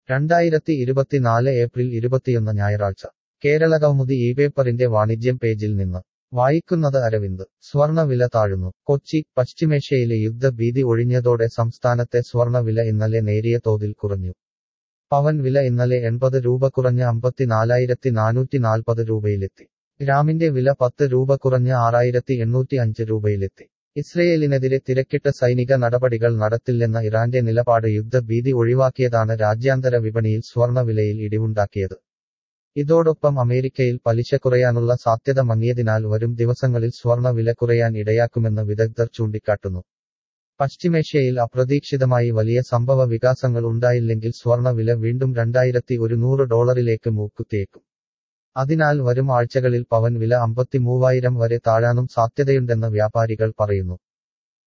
രണ്ടായിരത്തി ഇരുപത്തിനാല് ഏപ്രിൽ ഇരുപത്തിയൊന്ന് ഞായറാഴ്ച കേരള കൗമുദി ഈ പേപ്പറിന്റെ വാണിജ്യം പേജിൽ നിന്ന് വായിക്കുന്നത് അരവിന്ദ് സ്വർണവില താഴുന്നു കൊച്ചി പശ്ചിമേഷ്യയിലെ യുദ്ധഭീതി ഒഴിഞ്ഞതോടെ സംസ്ഥാനത്തെ സ്വർണവില ഇന്നലെ നേരിയ തോതിൽ കുറഞ്ഞു പവൻ വില ഇന്നലെ എൺപത് രൂപ കുറഞ്ഞ് അമ്പത്തിനാലായിരത്തി നാനൂറ്റി നാൽപ്പത് രൂപയിലെത്തി ഗ്രാമിന്റെ വില പത്ത് രൂപ കുറഞ്ഞ് ആറായിരത്തി എണ്ണൂറ്റി അഞ്ച് രൂപയിലെത്തി ഇസ്രയേലിനെതിരെ തിരക്കിട്ട സൈനിക നടപടികൾ നടത്തില്ലെന്ന ഇറാന്റെ നിലപാട് യുദ്ധഭീതി ഒഴിവാക്കിയതാണ് രാജ്യാന്തര വിപണിയിൽ സ്വർണവിലയിൽ ഇടിവുണ്ടാക്കിയത് ഇതോടൊപ്പം അമേരിക്കയിൽ പലിശ കുറയാനുള്ള സാധ്യത മങ്ങിയതിനാൽ വരും ദിവസങ്ങളിൽ സ്വർണ വില കുറയാൻ ഇടയാക്കുമെന്ന് വിദഗ്ധർ ചൂണ്ടിക്കാട്ടുന്നു പശ്ചിമേഷ്യയിൽ അപ്രതീക്ഷിതമായി വലിയ സംഭവ വികാസങ്ങൾ ഉണ്ടായില്ലെങ്കിൽ സ്വർണ വില വീണ്ടും രണ്ടായിരത്തി ഒരുന്നൂറ് ഡോളറിലേക്ക് മൂക്കുത്തിയേക്കും അതിനാൽ വരും ആഴ്ചകളിൽ പവൻ വില അമ്പത്തിമൂവായിരം വരെ താഴാനും സാധ്യതയുണ്ടെന്ന് വ്യാപാരികൾ പറയുന്നു